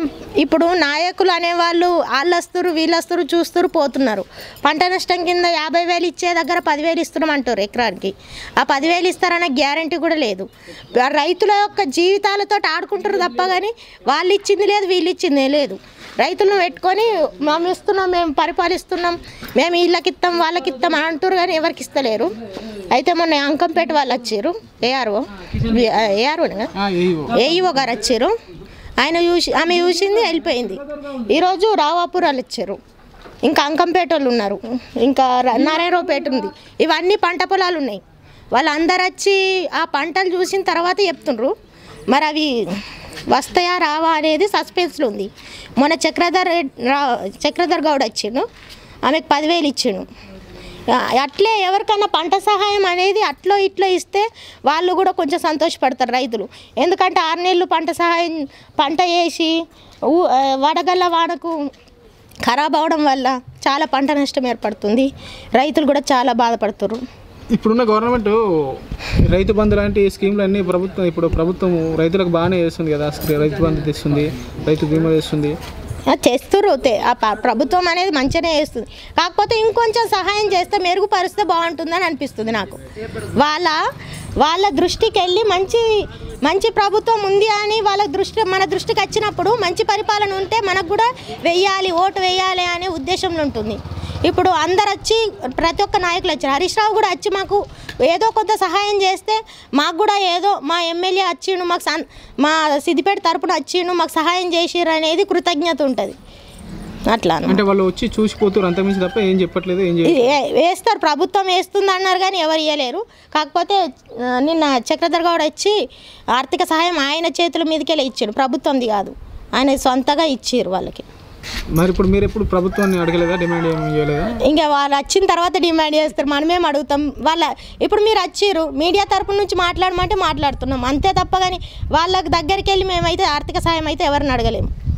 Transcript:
ఇప్పుడు నాయకులు అనేవాళ్ళు వాళ్ళు వస్తారు వీళ్ళు వస్తారు చూస్తారు పోతున్నారు పంట నష్టం కింద యాభై వేలు ఇచ్చే దగ్గర పదివేలు ఇస్తున్నాం అంటారు ఎకరానికి ఆ పదివేలు ఇస్తారన్న గ్యారంటీ కూడా లేదు ఆ రైతుల యొక్క జీవితాలతో ఆడుకుంటారు తప్ప కానీ వాళ్ళు ఇచ్చింది లేదు వీళ్ళు ఇచ్చింది లేదు రైతులను పెట్టుకొని మేము ఇస్తున్నాం మేము పరిపాలిస్తున్నాం మేము వీళ్ళకి ఇస్తాం వాళ్ళకి ఇస్తాం అని అంటారు కానీ ఎవరికి ఇస్తలేరు అయితే మొన్న అంకంపేట వాళ్ళు వచ్చారు ఏఆర్ఓ ఏఆర్ఓ ఏఈఓ గారు వచ్చారు ఆయన చూసి ఆమె చూసింది వెళ్ళిపోయింది ఈరోజు రావాపురాలు ఇచ్చారు ఇంకా అంకంపేట వాళ్ళు ఉన్నారు ఇంకా ర- నారాయణరావుపేట ఉంది ఇవన్నీ పంట పొలాలు ఉన్నాయి వాళ్ళందరూ వచ్చి ఆ పంటలు చూసిన తర్వాత చెప్తుండ్రు మరి అవి వస్తాయా రావా అనేది సస్పెన్స్లో ఉంది మొన్న చక్రధర్ రెడ్- రా చక్రధర్ గౌడ్ వచ్చిండు ఆమెకు పదివేలు ఇచ్చిండు ఆ, అట్లే ఎవరికైనా పంట సహాయం అనేది అట్లో ఇట్లో ఇస్తే వాళ్ళు కూడా కొంచెం సంతోషపడతారు రైతులు ఎందుకంటే ఆరు నెలలు పంట సహాయం పంట వేసి ఊ- ఆ, వడగళ్ళ వానకు ఖరాబ్ అవడం వల్ల చాలా పంట నష్టం ఏర్పడుతుంది రైతులు కూడా చాలా బాధపడుతారు ఇప్పుడున్న గవర్నమెంట్ రైతు బంధు లాంటి స్కీమ్లు అన్నీ ప్రభుత్వం ఇప్పుడు ప్రభుత్వం రైతులకు బాగానే చేస్తుంది కదా రైతు బంధు తెస్తుంది రైతు బీమా తెస్తుంది ఆ, చేస్తుర్రు తే- ఆ ప- ప్రభుత్వం అనేది మంచిగానే చేస్తుంది కాకపోతే ఇంకొంచెం సహాయం చేస్తే మెరుగుపరిస్తే బాగుంటుందని అనిపిస్తుంది నాకు వాళ్ళ వాళ్ళ దృష్టికి వెళ్ళి మంచి మంచి ప్రభుత్వం ఉంది అని వాళ్ళ దృష్టి మన దృష్టికి వచ్చినప్పుడు మంచి పరిపాలన ఉంటే మనకు కూడా వెయ్యాలి ఓటు వేయాలి అనే ఉద్దేశంలో ఉంటుంది ఇప్పుడు అందరు వచ్చి ప్రతి ఒక్క నాయకులు వచ్చారు హరీష్ రావు కూడా వచ్చి మాకు ఏదో కొంత సహాయం చేస్తే మాకు కూడా ఏదో మా ఎమ్మెల్యే వచ్చిండు మాకు సన్ మా సిద్దిపేట తరపున వచ్చిండు మాకు సహాయం చేసిర్రు అనేది కృతజ్ఞత ఉంటుంది అట్లా అన్నమాట. అంటే వాళ్ళు వచ్చి చూసిపోతారు అంతమించి తప్ప ఏం చెప్పట్లేదు ఏం ఇది చేయట్లేదు ఏ- వేస్తారు ప్రభుత్వం వేస్తుంది అన్నారు కానీ ఎవరు ఇవ్వలేరు కాకపోతే ఆ, నిన్న చక్రధర్ గౌడ్ వచ్చి ఆర్థిక సహాయం ఆయన చేతుల మీదకెళ్ళి ఇచ్చాడు ప్రభుత్వంది కాదు ఆయన సొంతగా ఇచ్చారు వాళ్ళకి మరి ఇప్పుడు మీరు ఎప్పుడు ప్రభుత్వాన్ని అడగలేదా డిమాండ్ ఏమి చేయలేదా ఇంకా వాళ్ళు వచ్చిన తర్వాత డిమాండ్ చేస్తారు మనమేం అడుగుతాం వాళ్ళ ఇప్పుడు మీరు వచ్చిర్రు మీడియా తరపు నుంచి మాట్లాడమంటే మాట్లాడుతున్నాం అంతే తప్ప కానీ వాళ్ళకి దగ్గరికి వెళ్ళి మేమైతే ఆర్థిక సాయం అయితే ఎవరిని అడగలేము